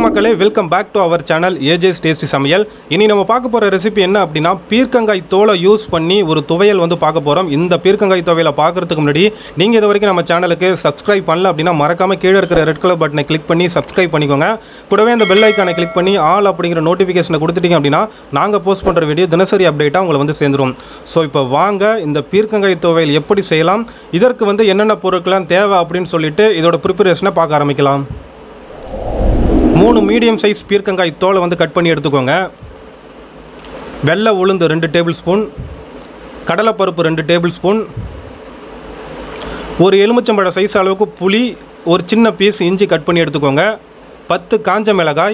மக்களே welcome back to our channel AJ's tasty சமையல் இனி நம்ம பார்க்க போகிற ரெசிபி என்ன அப்படின்னா பீர்க்கங்காய் தோலை யூஸ் பண்ணி ஒரு துவையல் வந்து பார்க்க போகிறோம் இந்த பீர்க்கங்காய் துவையலை பார்க்கறதுக்கு முன்னாடி நீங்கள் இது வரைக்கும் நம்ம சேனலுக்கு சப்ஸ்கிரைப் பண்ணல அப்படின்னா மறக்காமல் கீழே இருக்கிற ரெட் கலர் பட்டனை கிளிக் பண்ணி சப்ஸ்கிரைப் பண்ணிக்கோங்க கூடவே அந்த பெல் ஐக்கானை கிளிக் பண்ணி ஆல் அப்படிங்கிற நோட்டிஃபிகேஷனை கொடுத்துட்டீங்க அப்படின்னா நாங்கள் போஸ்ட் பண்ணுற வீடியோ தினசரி அப்டேட்டாக உங்களை வந்து சேர்ந்துரும் ஸோ இப்போ வாங்க இந்த பீர்க்கங்காய் துவையல் எப்படி செய்யலாம் இதற்கு வந்து என்னென்ன பொருட்கள்லாம் தேவை அப்படின்னு சொல்லிட்டு இதோட ப்ரிப்பரேஷனை பார்க்க ஆரம்பிக்கலாம் மூணு மீடியம் சைஸ் பீர்க்கங்காய் தோலை வந்து கட் பண்ணி எடுத்துக்கோங்க வெள்ளை உளுந்து ரெண்டு டேபிள் ஸ்பூன் கடலைப்பருப்பு ரெண்டு டேபிள் ஸ்பூன் ஒரு எலுமிச்சம்பழ சைஸ் அளவுக்கு புளி ஒரு சின்ன பீஸ் இஞ்சி கட் பண்ணி எடுத்துக்கோங்க பத்து காஞ்ச மிளகாய்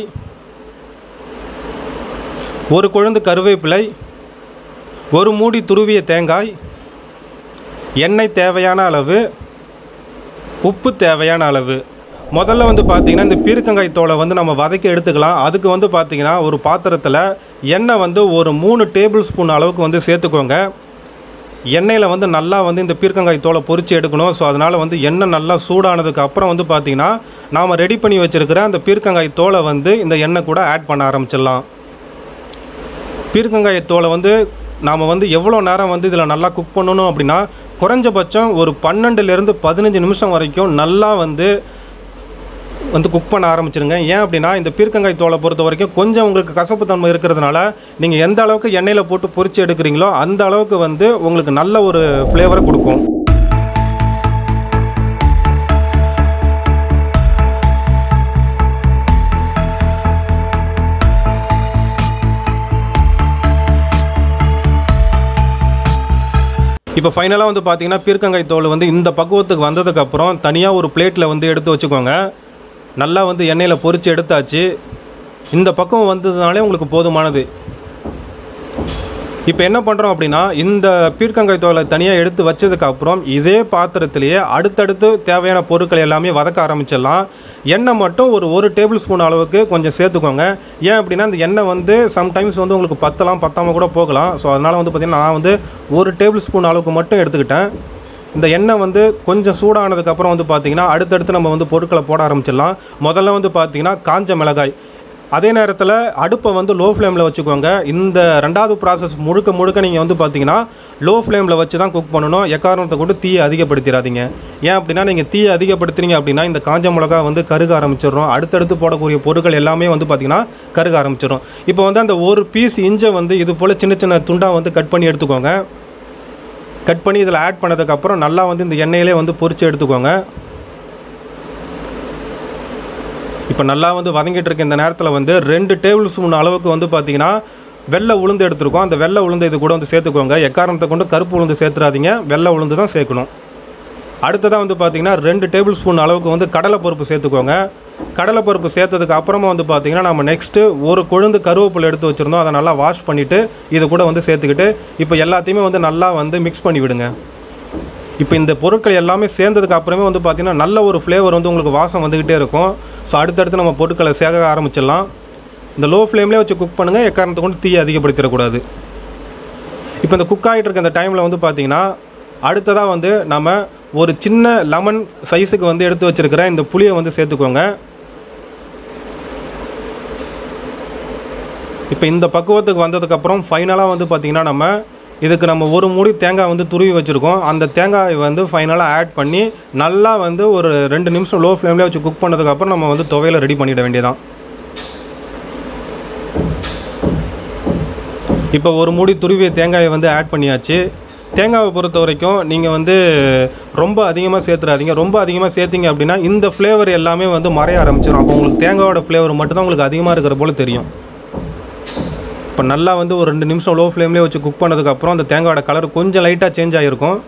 ஒரு கொழுந்து கருவேப்பிலை ஒரு மூடி துருவிய தேங்காய் எண்ணெய் தேவையான அளவு உப்பு தேவையான அளவு முதல்ல வந்து பார்த்தீங்கன்னா இந்த பீர்க்கங்காய் தோலை வந்து நம்ம வதக்கி எடுத்துக்கலாம் அதுக்கு வந்து பார்த்தீங்கன்னா ஒரு பாத்திரத்தில் எண்ணெய் வந்து ஒரு மூணு டேபிள் ஸ்பூன் அளவுக்கு வந்து சேர்த்துக்கோங்க எண்ணெயில் வந்து நல்லா வந்து இந்த பீர்க்கங்காய் தோலை பொரித்து எடுக்கணும் ஸோ அதனால் வந்து எண்ணெய் நல்லா சூடானதுக்கு அப்புறம் வந்து பார்த்திங்கன்னா நாம் ரெடி பண்ணி வச்சுருக்கிற அந்த பீர்க்கங்காய் தோலை வந்து இந்த எண்ணெய் கூட ஆட் பண்ண ஆரம்பிச்சிடலாம் பீர்க்கங்காய் தோலை வந்து நாம் வந்து எவ்வளோ நேரம் வந்து இதில் நல்லா குக் பண்ணணும் அப்படின்னா குறைஞ்சபட்சம் ஒரு பன்னெண்டுலேருந்து பதினஞ்சு நிமிஷம் வரைக்கும் நல்லா வந்து வந்து குக் பண்ண ஆரம்பிச்சிருங்க ஏன் அப்படின்னா இந்த பீர்க்கங்காய் தோலை பொறுத்த வரைக்கும் கொஞ்சம் உங்களுக்கு கசப்பு தன்மை இருக்கிறதுனால நீங்கள் எந்த அளவுக்கு எண்ணெயில் போட்டு பொரிச்சு எடுக்கிறீங்களோ அந்த அளவுக்கு வந்து உங்களுக்கு நல்ல ஒரு ஃப்ளேவரை கொடுக்கும் இப்போ ஃபைனலாக வந்து பார்த்தீங்கன்னா பீர்க்கங்காய் தோல் வந்து இந்த பக்குவத்துக்கு வந்ததுக்கப்புறம் தனியாக ஒரு பிளேட்டில் வந்து எடுத்து வச்சுக்கோங்க நல்லா வந்து எண்ணெயில் பொரித்து எடுத்தாச்சு இந்த பக்கம் வந்ததுனாலே உங்களுக்கு போதுமானது இப்போ என்ன பண்ணுறோம் அப்படின்னா இந்த பீர்க்கங்காய் தோலை தனியாக எடுத்து வச்சதுக்கப்புறம் இதே பாத்திரத்திலேயே அடுத்தடுத்து தேவையான பொருட்கள் எல்லாமே வதக்க ஆரம்பிச்சிடலாம் எண்ணெய் மட்டும் ஒரு ஒரு டேபிள் ஸ்பூன் அளவுக்கு கொஞ்சம் சேர்த்துக்கோங்க ஏன் அப்படின்னா இந்த எண்ணெய் வந்து சம்டைம்ஸ் வந்து உங்களுக்கு பத்தலாம் பத்தாமல் கூட போகலாம் ஸோ அதனால் வந்து பார்த்திங்கன்னா நான் வந்து ஒரு டேபிள் ஸ்பூன் அளவுக்கு மட்டும் எடுத்துக்கிட்டேன் இந்த எண்ணெய் வந்து கொஞ்சம் சூடானதுக்கப்புறம் வந்து பார்த்திங்கன்னா அடுத்தடுத்து நம்ம வந்து பொருட்களை போட ஆரம்பிச்சிடலாம் முதல்ல வந்து பார்த்திங்கன்னா காஞ்ச மிளகாய் அதே நேரத்தில் அடுப்பை வந்து லோ ஃப்ளேமில் வச்சுக்கோங்க இந்த ரெண்டாவது ப்ராசஸ் முழுக்க முழுக்க நீங்கள் வந்து பார்த்தீங்கன்னா லோ ஃப்ளேமில் வச்சு தான் குக் பண்ணணும் எக்காரணத்தை கொண்டு தீயை அதிகப்படுத்திடாதீங்க ஏன் அப்படின்னா நீங்கள் தீயை அதிகப்படுத்துறீங்க அப்படின்னா இந்த காஞ்ச மிளகா வந்து கருக ஆரம்பிச்சிடும் அடுத்தடுத்து போடக்கூடிய பொருட்கள் எல்லாமே வந்து பார்த்திங்கன்னா கருக ஆரம்பிச்சிடும் இப்போ வந்து அந்த ஒரு பீஸ் இஞ்சை வந்து இது போல் சின்ன சின்ன துண்டாக வந்து கட் பண்ணி எடுத்துக்கோங்க கட் பண்ணி இதில் ஆட் பண்ணதுக்கப்புறம் நல்லா வந்து இந்த எண்ணெயிலே வந்து பொரித்து எடுத்துக்கோங்க இப்போ நல்லா வந்து வதங்கிட்டு இருக்க இந்த நேரத்தில் வந்து ரெண்டு டேபிள் ஸ்பூன் அளவுக்கு வந்து பார்த்தீங்கன்னா வெள்ளை உளுந்து எடுத்துருக்கோம் அந்த வெள்ளை உளுந்து இது கூட வந்து சேர்த்துக்கோங்க எக்காரணத்தை கொண்டு கருப்பு உளுந்து சேர்த்துறாதீங்க வெள்ளை உளுந்து தான் சேர்க்கணும் அடுத்ததாக வந்து பார்த்தீங்கன்னா ரெண்டு டேபிள் ஸ்பூன் அளவுக்கு வந்து கடலைப்பருப்பு சேர்த்துக்கோங்க கடலைப்பருப்பு சேர்த்ததுக்கு அப்புறமா வந்து பார்த்தீங்கன்னா நம்ம நெக்ஸ்ட்டு ஒரு கொழுந்து கருவேப்பிலை எடுத்து வச்சுருந்தோம் அதை நல்லா வாஷ் பண்ணிவிட்டு இது கூட வந்து சேர்த்துக்கிட்டு இப்போ எல்லாத்தையுமே வந்து நல்லா வந்து மிக்ஸ் பண்ணி விடுங்க இப்போ இந்த பொருட்கள் எல்லாமே சேர்ந்ததுக்கு அப்புறமே வந்து பார்த்திங்கன்னா நல்ல ஒரு ஃப்ளேவர் வந்து உங்களுக்கு வாசம் வந்துக்கிட்டே இருக்கும் ஸோ அடுத்தடுத்து நம்ம பொருட்களை சேர்க்க ஆரம்பிச்சிடலாம் இந்த லோ ஃப்ளேம்லேயே வச்சு குக் பண்ணுங்கள் எக்காரணத்தை கொண்டு தீயை அதிகப்படுத்திடக்கூடாது இப்போ இந்த குக் ஆகிட்டு இருக்க இந்த டைமில் வந்து பார்த்திங்கன்னா அடுத்ததாக வந்து நம்ம ஒரு சின்ன லெமன் சைஸுக்கு வந்து எடுத்து வச்சுருக்கிற இந்த புளியை வந்து சேர்த்துக்கோங்க இப்போ இந்த பக்குவத்துக்கு வந்ததுக்கப்புறம் ஃபைனலாக வந்து பார்த்திங்கன்னா நம்ம இதுக்கு நம்ம ஒரு மூடி தேங்காய் வந்து துருவி வச்சுருக்கோம் அந்த தேங்காய் வந்து ஃபைனலாக ஆட் பண்ணி நல்லா வந்து ஒரு ரெண்டு நிமிஷம் லோ ஃப்ளேம்லேயே வச்சு குக் பண்ணதுக்கப்புறம் நம்ம வந்து துவையில ரெடி பண்ணிட வேண்டியதான் இப்போ ஒரு மூடி துருவிய தேங்காயை வந்து ஆட் பண்ணியாச்சு தேங்காவை பொறுத்த வரைக்கும் நீங்கள் வந்து ரொம்ப அதிகமாக சேர்த்துறாதீங்க ரொம்ப அதிகமாக சேர்த்திங்க அப்படின்னா இந்த ஃப்ளேவர் எல்லாமே வந்து மறைய ஆரம்பிச்சிடும் அப்போ உங்களுக்கு தேங்காயோட ஃப்ளேவர் மட்டும் தான் உங்களுக்கு அதிகமாக இருக்கிற போல் தெரியும் இப்போ நல்லா வந்து ஒரு ரெண்டு நிமிஷம் லோ ஃப்ளேம்லேயே வச்சு குக் பண்ணதுக்கப்புறம் அந்த தேங்காயோட கலர் கொஞ்சம் லைட்டாக சேஞ்ச் ஆகிருக்கும்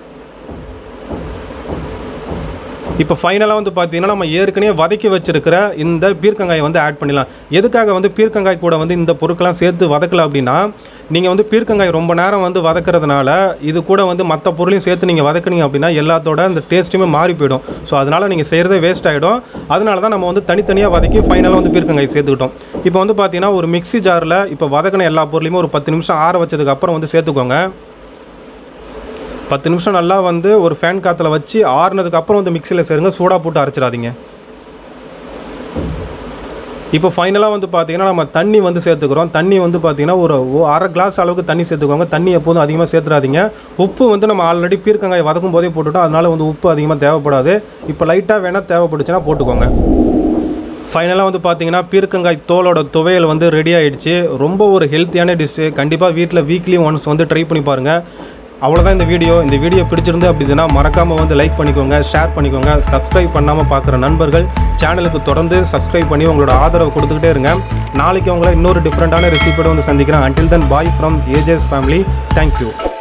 இப்போ ஃபைனலாக வந்து பார்த்தீங்கன்னா நம்ம ஏற்கனவே வதக்கி வச்சிருக்கிற இந்த பீர்க்கங்காயை வந்து ஆட் பண்ணிடலாம் எதுக்காக வந்து பீர்க்கங்காய் கூட வந்து இந்த பொருட்கள்லாம் சேர்த்து வதக்கல அப்படின்னா நீங்கள் வந்து பீர்க்கங்காய் ரொம்ப நேரம் வந்து வதக்கிறதுனால இது கூட வந்து மற்ற பொருளையும் சேர்த்து நீங்கள் வதக்குனீங்க அப்படின்னா எல்லாத்தோட அந்த டேஸ்ட்டுமே மாறி போயிடும் ஸோ அதனால் நீங்கள் செய்கிறதே வேஸ்ட் ஆகிடும் அதனால தான் நம்ம வந்து தனித்தனியாக வதக்கி ஃபைனலாக வந்து பீர்க்கங்காய் சேர்த்துக்கிட்டோம் இப்போ வந்து பார்த்தீங்கன்னா ஒரு மிக்ஸி ஜாரில் இப்போ வதக்கின எல்லா பொருளையுமே ஒரு பத்து நிமிஷம் ஆற வச்சதுக்கு அப்புறம் வந்து சேர்த்துக்கோங்க பத்து நிமிஷம் நல்லா வந்து ஒரு ஃபேன் காற்றுல வச்சு ஆறுனதுக்கு அப்புறம் வந்து மிக்சியில் சேருங்க சூடாக போட்டு அரைச்சிடாதீங்க இப்போ ஃபைனலாக வந்து பார்த்தீங்கன்னா நம்ம தண்ணி வந்து சேர்த்துக்கிறோம் தண்ணி வந்து பார்த்தீங்கன்னா ஒரு ஒ- அரை கிளாஸ் அளவுக்கு தண்ணி சேர்த்துக்கோங்க தண்ணி எப்போதும் அதிகமாக சேர்த்துறாதீங்க உப்பு வந்து நம்ம ஆல்ரெடி பீர்க்கங்காய் வதக்கும் போதே போட்டுட்டோம் அதனால வந்து உப்பு அதிகமாக தேவைப்படாது இப்போ லைட்டாக வேணால் தேவைப்பட்டுச்சுன்னா போட்டுக்கோங்க ஃபைனலாக வந்து பார்த்தீங்கன்னா பீர்க்கங்காய் தோலோட துவையல் வந்து ரெடி ஆயிடுச்சு ரொம்ப ஒரு ஹெல்த்தியான டிஷ்ஷு கண்டிப்பாக வீட்டில் வீக்லி ஒன்ஸ் வந்து ட்ரை பண்ணி பாருங்கள் அவ்வளோதான் இந்த வீடியோ இந்த வீடியோ பிடிச்சிருந்து அப்படின்னா மறக்காமல் வந்து லைக் பண்ணிக்கோங்க ஷேர் பண்ணிக்கோங்க சப்ஸ்கிரைப் பண்ணாமல் பார்க்குற நண்பர்கள் சேனலுக்கு தொடர்ந்து சப்ஸ்கிரைப் பண்ணி உங்களோட ஆதரவு கொடுத்துக்கிட்டே இருங்க நாளைக்கு உங்களை இன்னொரு டிஃப்ரெண்ட்டான ரெசிபியோட வந்து சந்திக்கிறேன் until then bye from AJ's family thank you